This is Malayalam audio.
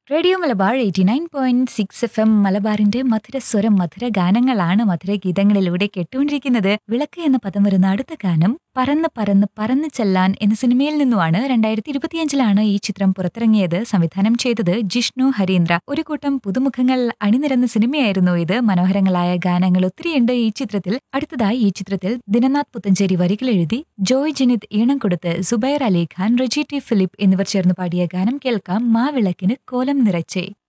radio Malabar eighty nine point six F M മലബാറിന്റെ മധുരസ്വരം മധുര ഗാനങ്ങളാണ് മധുര ഗീതങ്ങളിലൂടെ കേട്ടുകൊണ്ടിരിക്കുന്നത് വിളക്ക് എന്ന പദം വരുന്ന അടുത്ത ഗാനം പറന്ന് പറന്ന് പറന്ന് ചെല്ലാൻ എന്ന സിനിമയിൽ നിന്നുമാണ് രണ്ടായിരത്തി ഇരുപത്തിയഞ്ചിലാണ് ഈ ചിത്രം പുറത്തിറങ്ങിയത് സംവിധാനം ചെയ്തത് ജിഷ്ണു ഹരീന്ദ്ര ഒരു കൂട്ടം പുതുമുഖങ്ങൾ അണിനിരന്ന സിനിമയായിരുന്നു ഇത് മനോഹരങ്ങളായ ഗാനങ്ങൾ ഒത്തിരിയുണ്ട് ഈ ചിത്രത്തിൽ അടുത്തതായി ഈ ചിത്രത്തിൽ ദിനനാഥ് പുത്തഞ്ചേരി വരികൾ എഴുതി ജോയ് ജനിത് ഈണം കൊടുത്ത് സുബൈർ അലി ഖാൻ റജി ടി ഫിലിപ്പ് എന്നിവർ ചേർന്ന് പാടിയ ഗാനം കേൾക്കാം മാവിളക്കിന് കോലം നിറച്ചേ